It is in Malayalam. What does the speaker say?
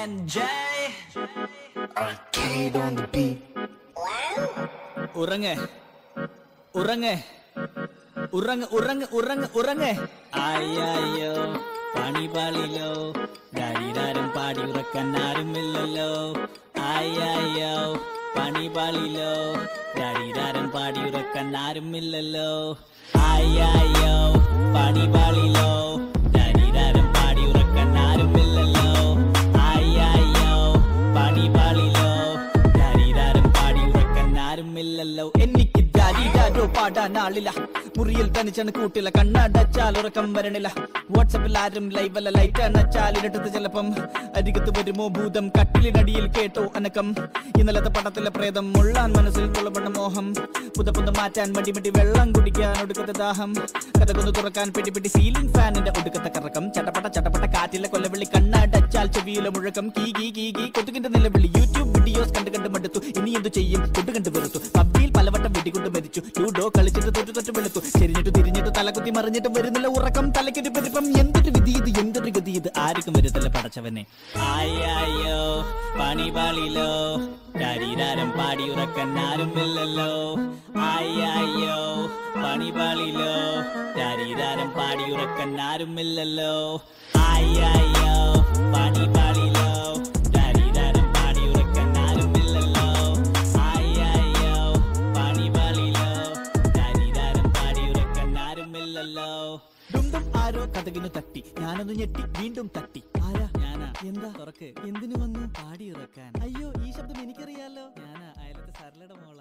and J. Arcade on the beat. ഉറങ്ങ് ഉറങ്ങ് ഉറങ്ങ് ഉറങ്ങ് ഉറങ്ങ് ഉറങ്ങ് അയ്യോ പണി പാളിലോ ദരിദാരം പാടി ഉറക്കാൻ ആരുമില്ലല്ലോ അയ്യോ പണി പാളിലോ ദരിദാരം പാടി ഉറക്കാൻ ആരുമില്ലല്ലോ അയ്യോ പണി പാളിലോ ദരിദാരം പാടി ഉറക്കാൻ ആരുമില്ലല്ലോ അയ്യോ പണി പാളിലോ ദരിദാരം പാടി ഉറക്കാൻ ആരുമില്ലല്ലോ എനിക്ക് ദരിദാരോ പാടാൻ ആളില്ല മുറിയിൽ തനിച്ചാണ് കൂട്ടില്ല കണ്ണടച്ചാൽ ഉറക്കം വരണില്ല വാട്സപ്പിൽ ആരും ലൈവല്ല ലൈറ്റ് അണച്ചാൽ ഇരട്ടത്ത് ചിലപ്പം അരികത്ത് വരുമോ ഭൂതം കട്ടിലിനടിയിൽ കേട്ടോ അനക്കം ഇന്നലത്തെ പടത്തിലെ പ്രേതം മുള്ളാൻ മനസ്സിൽ തുള്ളപ്പെട്ട മോഹം പുതപ്പൊന്ന് മാറ്റാൻ മടി മടി വെള്ളം കുടിക്കാൻ ഒടുക്കത്തെ ദാഹം കഥകൊന്ന് തുറക്കാൻ പിടി പിടി സീലിംഗ് ഫാനിന്റെ ഒടുക്കത്തെ കറക്കം ചട്ടപ്പട്ട ചട്ടപ്പട്ട കാറ്റിലെ കൊല്ലവിളി കണ്ണടച്ചാൽ ചെവിയിലെ മുഴക്കം കീ കീ കീ കീ കൊതുകിന്റെ നിലവിളി യൂട്യൂബ് വീഡിയോസ് കണ്ട് കണ്ട് മടുത്തു ഇനി എന്തു ചെയ്യും കൊണ്ട് കണ്ട് വെറുത്തു പബ്ജിയിൽ പലവട്ടം വെടികൊണ്ട് മരിച്ചു ലൂഡോ കളിച്ചിട്ട് തൊട്ട് തൊട്ട് വെളുത്തു ചെരിഞ്ഞിട്ട് തിരിഞ്ഞിട്ട് തലകുത്തി മറിഞ്ഞിട്ട് വരുന്നില്ല ഉറക്കം തലയ്ക്കൊരു പെരുപ്പം എന്തൊരു വിധി ഇത് എന്തൊരു ഗതി ഇത് ആർക്കും വരുത്തില്ല പടച്ചവനെ ആയോ പണി പാളിലോ ശരീരാരം പാടി ഉറക്കാൻ ആരുമില്ലല്ലോ ആയോ പണി പാളിലോ ശരീരാരം പാടി ഉറക്കാൻ ആരുമില്ലല്ലോ ആയോ പണി പാളിലോ ശരീരാരം പാടി ഉറക്കാൻ ആരുമില്ലല്ലോ ആയോ പണി പാളിലോ ശരീരാരം പാടി ഉറക്കാൻ ആരുമില്ലല്ലോ ഡുംഡും ആരോ കഥകിനു തട്ടി ഞാനൊന്ന് ഞെട്ടി വീണ്ടും തട്ടി ആരാ ഞാനാ എന്താ തുറക്ക് എന്തിനു വന്നു പാടി ഇറക്കാൻ അയ്യോ ഈ ശബ്ദം എനിക്കറിയാലോ ഞാനാ അയലത്തെ സരളയുടെ മോള